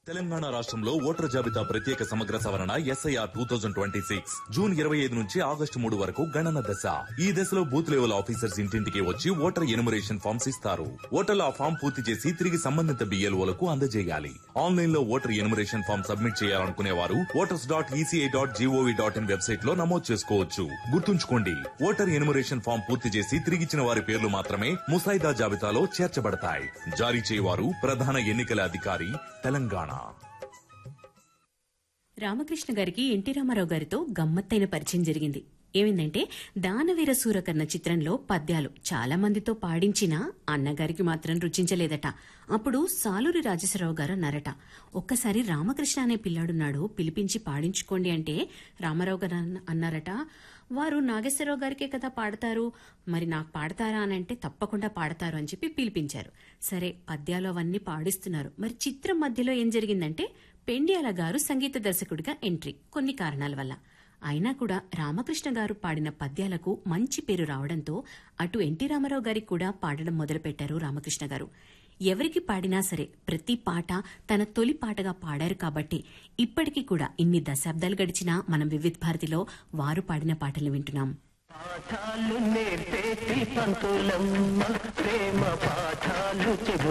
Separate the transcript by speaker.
Speaker 1: తెలంగాణ రాష్ట్రంలో ఓటర్ జాబితా ప్రత్యేక సమగ్ర సవరణ SIR two thousand twenty six June ఇరవై ఐదు నుంచి ఆగస్టు మూడు వరకు గణన దశ ఈ దశలో బూత్ లెవెల్ ఆఫీసర్స్ ఇంటింటికి వచ్చి ఓటర్ ఎనుమరేషన్ ఫామ్స్ ఇస్తారు ఓటర్లు ఆ ఫామ్ పూర్తి చేసి తిరిగి సంబంధిత బిఎల్ఓలకు అందజేయాలి ఆన్లైన్ లో ఓటర్ ఎనుమరేషన్ ఫామ్ సబ్మిట్ చేయాలనుకునే వారు voters dot E C I dot G O V dot in website లో నమోదు చేసుకోవచ్చు గుర్తుంచుకోండి ఓటర్ ఎనుమరేషన్ ఫామ్ పూర్తి చేసి తిరిగిచ్చిన వారి పేర్లు మాత్రమే ముసాయిదా జాబితాలో చేర్చబడతాయి జారీ చేయవారు ప్రధాన ఎన్నికల అధికారి తెలంగాణ
Speaker 2: రామకృష్ణ గారికి ఎన్టీ రామారావు గారితో గమ్మత్తైన పరిచయం జరిగింది ఏమైందంటే దానవీర సూరకర్ణ చిత్రంలో పద్యాలు చాలా మందితో పాడించినా అన్నగారికి మాత్రం రుచించలేదట అప్పుడు సాలూరి రాజేశ్వరరావు గారు అన్నారట ఒక్కసారి రామకృష్ణ అనే పిల్లాడున్నాడు పిలిపించి పాడించుకోండి అంటే రామారావు గారు అన్న- అన్నారట వారు నాగేశ్వరరావు గారికే కదా పాడతారు మరి నాకు పాడతారా అని అంటే తప్పకుండా పాడతారు అని చెప్పి పిలిపించారు సరే పద్యాలు అవన్నీ పాడిస్తున్నారు మరి చిత్రం మధ్యలో ఏం జరిగిందంటే పెండియాల గారు సంగీత దర్శకుడిగా ఎంట్రీ కొన్ని కారణాల వల్ల అయినా కూడా రామకృష్ణ గారు పాడిన పద్యాలకు మంచి పేరు రావడంతో అటు ఎన్టీ రామారావు గారికి కూడా పాడడం మొదలుపెట్టారు రామకృష్ణ గారు ఎవరికి పాడినా సరే ప్రతి పాట తన తొలి పాటగా పాడారు కాబట్టి ఇప్పటికీ కూడా ఇన్ని దశాబ్దాలు గడిచినా మనం వివిధ భారతిలో వారు పాడిన పాటలు వింటున్నాం
Speaker 3: పాఠాలు నేర్పేటి పంతులమ్మ ప్రేమ పాఠాలు చెబు